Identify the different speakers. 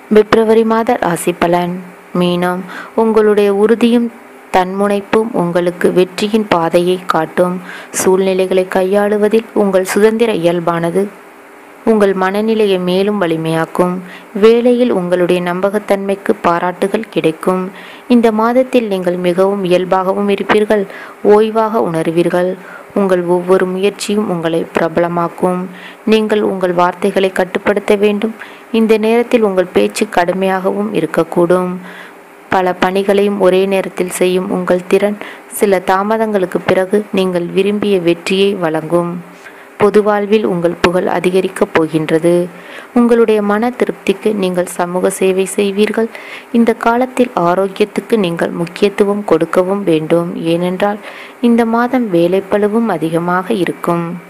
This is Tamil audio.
Speaker 1: பிப்ரவரி மாத ராசி பலன் மீனம் உங்களுடைய உறுதியும் தன்முனைப்பும் உங்களுக்கு வெற்றியின் பாதையை காட்டும் சூழ்நிலைகளை கையாளுவதில் உங்கள் சுதந்திர இயல்பானது உங்கள் மனநிலையை மேலும் வலிமையாக்கும் வேலையில் உங்களுடைய நம்பகத்தன்மைக்கு பாராட்டுகள் கிடைக்கும் இந்த மாதத்தில் நீங்கள் மிகவும் இயல்பாகவும் இருப்பீர்கள் ஓய்வாக உணர்வீர்கள் உங்கள் ஒவ்வொரு முயற்சியும் உங்களை பிரபலமாக்கும் நீங்கள் உங்கள் வார்த்தைகளை கட்டுப்படுத்த வேண்டும் இந்த நேரத்தில் உங்கள் பேச்சு கடுமையாகவும் இருக்கக்கூடும் பல பணிகளையும் ஒரே நேரத்தில் செய்யும் உங்கள் திறன் சில தாமதங்களுக்கு பிறகு நீங்கள் விரும்பிய வெற்றியை வழங்கும் பொது வாழ்வில் உங்கள் புகழ் அதிகரிக்கப் போகின்றது உங்களுடைய மன திருப்திக்கு நீங்கள் சமூக சேவை செய்வீர்கள் இந்த காலத்தில் ஆரோக்கியத்துக்கு நீங்கள் முக்கியத்துவம் கொடுக்கவும் வேண்டும் ஏனென்றால் இந்த மாதம் வேலைப்பளுவும் அதிகமாக இருக்கும்